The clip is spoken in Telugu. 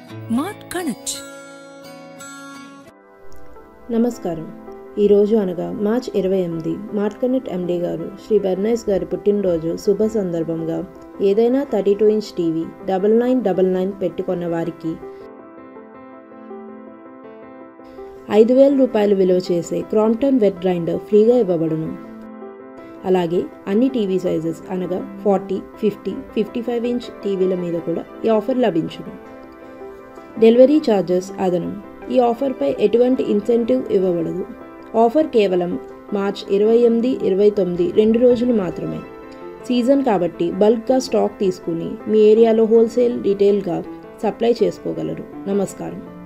మార్ట్ కనెక్ట్ నమస్కారం ఈరోజు అనగా మార్చ్ ఇరవై ఎనిమిది మార్ట్కనెట్ ఎండి గారు శ్రీ బెర్నైస్ గారి పుట్టినరోజు శుభ సందర్భంగా ఏదైనా thirty two inch TV double nine double nine పెట్టుకున్న వారికి ఐదు వేల రూపాయలు విలువ చేసే క్రాంప్టన్ వెట్ గ్రైండర్ ఫ్రీగా ఇవ్వబడును అలాగే అన్ని టీవీ సైజెస్ అనగా forty fifty fifty five inch టీవీల మీద కూడా ఈ ఆఫర్ లభించును డెలివరీ ఛార్జెస్ అదనం ఈ ఆఫర్పై ఎటువంటి ఇన్సెంటివ్ ఇవ్వబడదు ఆఫర్ కేవలం మార్చ్ ఇరవై ఎనిమిది ఇరవై తొమ్మిది రెండు రోజులు మాత్రమే సీజన్ కాబట్టి బల్క్గా స్టాక్ తీసుకుని మీ ఏరియాలో హోల్సేల్ రీటైల్గా సప్లై చేసుకోగలరు నమస్కారం